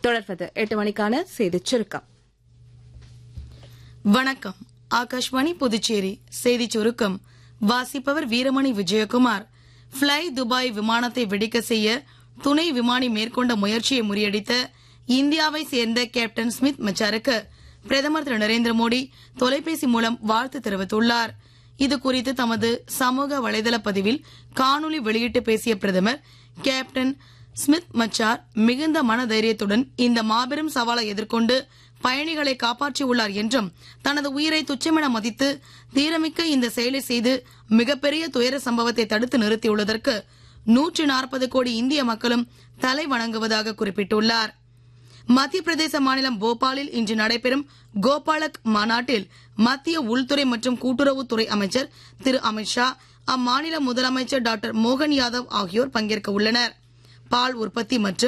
தொடர்வது எட்டு மணிக்கான செய்திச் சுருக்கம் வணக்கம் ஆகாஷ்வாணி புதுச்சேரி செய்திச் சுருக்கம் வாசிப்பவர் வீரமணி விஜயகுமார் ஃப்ளை துபாய் விமானத்தை வெடிக்க செய்ய துணை விமானி மேற்கொண்ட முயற்சியை முறியடித்த இந்தியாவை சேர்ந்த கேப்டன் ஸ்மித் மச்சாருக்கு பிரதமர் திரு நரேந்திர மோடி தொலைபேசி மூலம் வாழ்த்து தெரிவித்துள்ளார் இது குறித்து தமது சமூக வலைதள பதிவில் காணொலி வெளியிட்டு பேசிய பிரதமர் கேப்டன் ஸ்மித் மச்சார் மிகுந்த மனதைரியத்துடன் இந்த மாபெரும் சவாலை எதிர்கொண்டு பயணிகளை காப்பாற்றியுள்ளார் என்றும் தனது உயிரை துச்சமென மதித்து தீரமிக்க இந்த செயலை செய்து மிகப்பெரிய துயர சம்பவத்தை தடுத்து நிறுத்தியுள்ளதற்கு நூற்று நாற்பது கோடி இந்திய மக்களும் தலை வணங்குவதாக குறிப்பிட்டுள்ளார் மத்திய பிரதேச மாநிலம் போபாலில் இன்று நடைபெறும் கோபாலக் மாநாட்டில் மத்திய உள்துறை மற்றும் கூட்டுறவுத்துறை அமைச்சர் திரு அமித்ஷா அம்மாநில முதலமைச்சர் டாக்டர் மோகன் யாதவ் ஆகியோர் பங்கேற்க உள்ளனர் பால் உற்பத்தி மற்றும்